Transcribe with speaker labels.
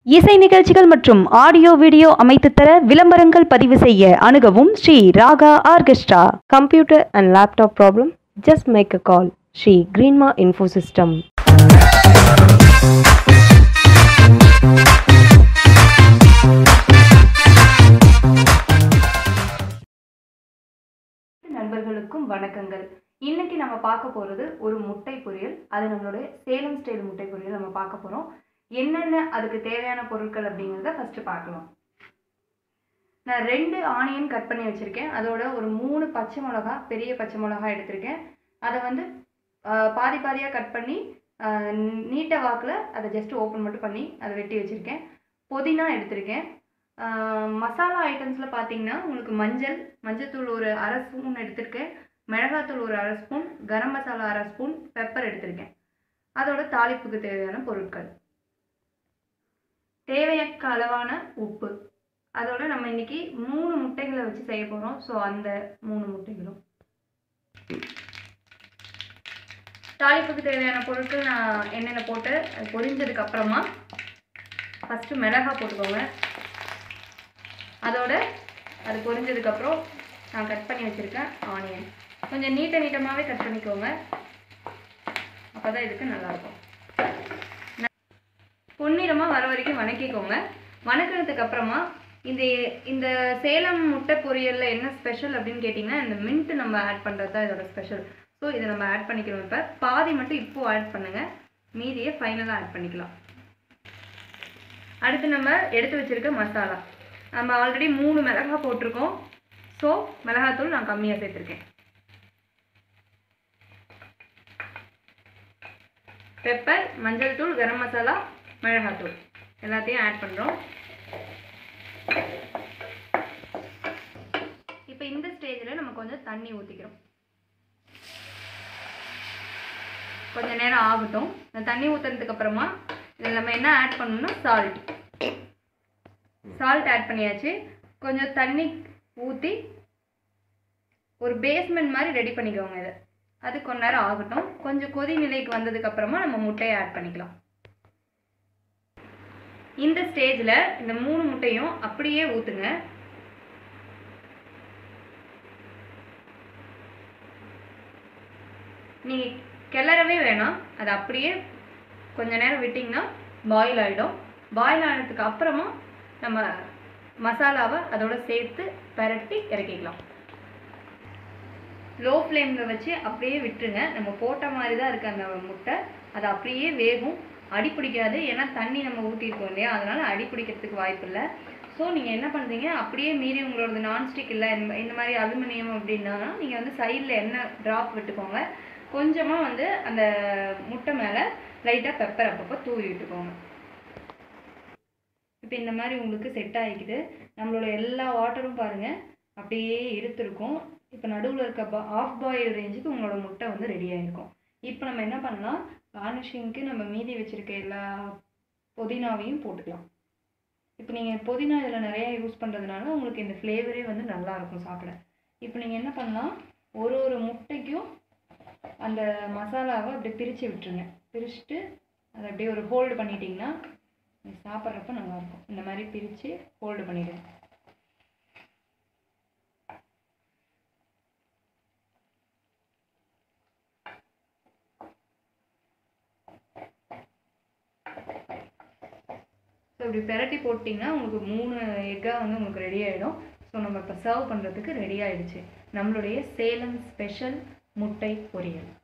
Speaker 1: இசை நிகழ்ச்சிகள் மற்றும் ஆடியோ வீடியோ அமைத்து தர விளம்பரங்கள் பதிவு செய்ய அணுகவும் Sri Raga orchestra
Speaker 2: Computer and laptop problem? Just make a call. Sri Greenma Info System.
Speaker 1: நண்பர்களுக்கும் வணக்கங்கள் இன்னைக்கு நம்ம பார்க்க போகிறது ஒரு முட்டை பொரியல் அது நம்மளுடைய சேலம் ஸ்டைல் முட்டை பொரியல் நம்ம பார்க்க போகிறோம் என்னென்ன அதுக்கு தேவையான பொருட்கள் அப்படிங்கிறத ஃபஸ்ட்டு பார்க்கலாம் நான் ரெண்டு ஆனியன் கட் பண்ணி வச்சுருக்கேன் அதோட ஒரு மூணு பச்சை மிளகா பெரிய பச்சை மிளகா எடுத்திருக்கேன் அதை வந்து ஆஹ், பாதி பாதியாக கட் பண்ணி நீட்ட வாக்கில் அதை ஜஸ்ட் ஓப்பன் மட்டும் பண்ணி அதை வெட்டி வச்சுருக்கேன் புதினா எடுத்திருக்கேன் ஆஹ், மசாலா ஐட்டம்ஸில் பார்த்தீங்கன்னா உங்களுக்கு மஞ்சள் மஞ்சத்தூள் ஒரு அரை ஸ்பூன் எடுத்திருக்கேன் மிளகாத்தூள் ஒரு அரை ஸ்பூன் கரம் மசாலா அரை ஸ்பூன் பெப்பர் எடுத்திருக்கேன் அதோட தாளிப்புக்கு தேவையான பொருட்கள் தேவையக்க அளவான உப்பு அதோட நம்ம இன்னைக்கு மூணு முட்டைகளை வச்சு செய்ய போகிறோம் ஸோ அந்த மூணு முட்டைகளும் தாளிப்புக்கு தேவையான பொருட்கள் நான் என்னென்ன போட்டு அது பொரிஞ்சதுக்கு அப்புறமா ஃபஸ்ட்டு மிளகா போட்டுக்கோங்க அதோட அது பொரிஞ்சதுக்கப்புறம் நான் கட் பண்ணி வச்சுருக்கேன் ஆனியன் கொஞ்சம் நீட்ட நீட்டமாகவே கட் பண்ணிக்கோங்க அப்போ தான் இதுக்கு நல்லாயிருக்கும் பொன்னிறமாக வர வரைக்கும் வணக்கிக்கோங்க வணக்கினதுக்கு அப்புறமா இந்த இந்த சேலம் முட்டை பொரியலில் என்ன ஸ்பெஷல் அப்படின்னு கேட்டிங்கன்னா இந்த மின்ட் நம்ம ஆட் பண்ணுறது தான் இதோட ஸ்பெஷல் ஸோ இதை நம்ம ஆட் பண்ணிக்கிறோம் இப்போ பாதி மட்டும் இப்போ ஆட் பண்ணுங்கள் மீதியை ஃபைனலாக ஆட் பண்ணிக்கலாம் அடுத்து நம்ம எடுத்து வச்சிருக்க மசாலா நம்ம ஆல்ரெடி மூணு மிளகா போட்டிருக்கோம் ஸோ மிளகாத்தூள் நான் கம்மியாக சேர்த்துருக்கேன் பெப்பர் மஞ்சள் தூள் கரம் மசாலா மிளகாத்தூள் எல்லாத்தையும் ஆட் பண்ணுறோம் இப்போ இந்த ஸ்டேஜில் நம்ம கொஞ்சம் தண்ணி ஊற்றிக்கிறோம் கொஞ்ச நேரம் ஆகட்டும் இந்த தண்ணி ஊற்றுனதுக்கு அப்புறமா இதில் நம்ம என்ன ஆட் பண்ணணும்னா சால்ட் சால்ட் ஆட் பண்ணியாச்சு கொஞ்சம் தண்ணி ஊற்றி ஒரு பேஸ்மெண்ட் மாதிரி ரெடி பண்ணிக்கோங்க இதை அது கொஞ்ச நேரம் ஆகட்டும் கொஞ்சம் கொதி நிலைக்கு வந்ததுக்கு அப்புறமா நம்ம முட்டையை ஆட் பண்ணிக்கலாம் இந்த ஸ்டேஜில் இந்த மூணு முட்டையும் அப்படியே ஊற்றுங்க நீங்கள் கிளறவே வேணாம் அது அப்படியே கொஞ்ச நேரம் விட்டிங்கன்னா பாயில் ஆகிடும் பாயில் ஆனதுக்கு அப்புறமா நம்ம மசாலாவை அதோட சேர்த்து பரட்டி இறக்கிக்கலாம் லோ ஃப்ளேமில் வச்சு அப்படியே விட்டுருங்க நம்ம போட்ட மாதிரி தான் இருக்குது அந்த முட்டை அது அப்படியே வேகும் அடி பிடிக்காது ஏன்னா தண்ணி நம்ம ஊற்றிருக்கோம் இல்லையா அதனால் அடி பிடிக்கிறதுக்கு வாய்ப்பு இல்லை ஸோ நீங்கள் என்ன பண்ணுறீங்க அப்படியே மீறி உங்களோடது நான்ஸ்டிக் இல்லை இந்த இந்த மாதிரி அலுமினியம் அப்படின்னா நீங்கள் வந்து சைடில் எண்ணெய் ட்ராப் விட்டுக்கோங்க கொஞ்சமாக வந்து அந்த முட்டை மேலே லைட்டாக பெப்பர் அப்பப்போ தூவி விட்டுக்கோங்க இப்போ இந்த மாதிரி உங்களுக்கு செட் ஆகிக்குது நம்மளோட எல்லா வாட்டரும் பாருங்கள் அப்படியே இருத்திருக்கும் இப்போ நடுவில் இருக்க பா ஆஃப் பாயில் ரேஞ்சுக்கு உங்களோட முட்டை வந்து ரெடி ஆகிருக்கும் இப்போ நம்ம என்ன பண்ணலாம் கார்னிஷிங்க்கு நம்ம மீதி வச்சுருக்க எல்லா புதினாவையும் போட்டுக்கலாம் இப்போ நீங்கள் புதினா இதில் நிறையா யூஸ் பண்ணுறதுனால உங்களுக்கு இந்த ஃப்ளேவரே வந்து நல்லா இருக்கும் சாப்பிட இப்போ நீங்கள் என்ன பண்ணலாம் ஒரு ஒரு முட்டைக்கும் அந்த மசாலாவை அப்படியே பிரித்து விட்டுருங்க பிரிச்சுட்டு அதை அப்படியே ஒரு ஹோல்டு பண்ணிட்டீங்கன்னா நீ சாப்பிட்றப்ப நல்லாயிருக்கும் இந்த மாதிரி பிரித்து ஹோல்டு பண்ணிடுங்க ஸோ இப்படி பெரட்டி போட்டிங்கன்னா உங்களுக்கு மூணு எக்காக வந்து உங்களுக்கு ரெடி ஆகிடும் ஸோ நம்ம இப்போ சர்வ் பண்ணுறதுக்கு ரெடி ஆயிடுச்சு நம்மளுடைய சேலம் ஸ்பெஷல் முட்டை பொரியல்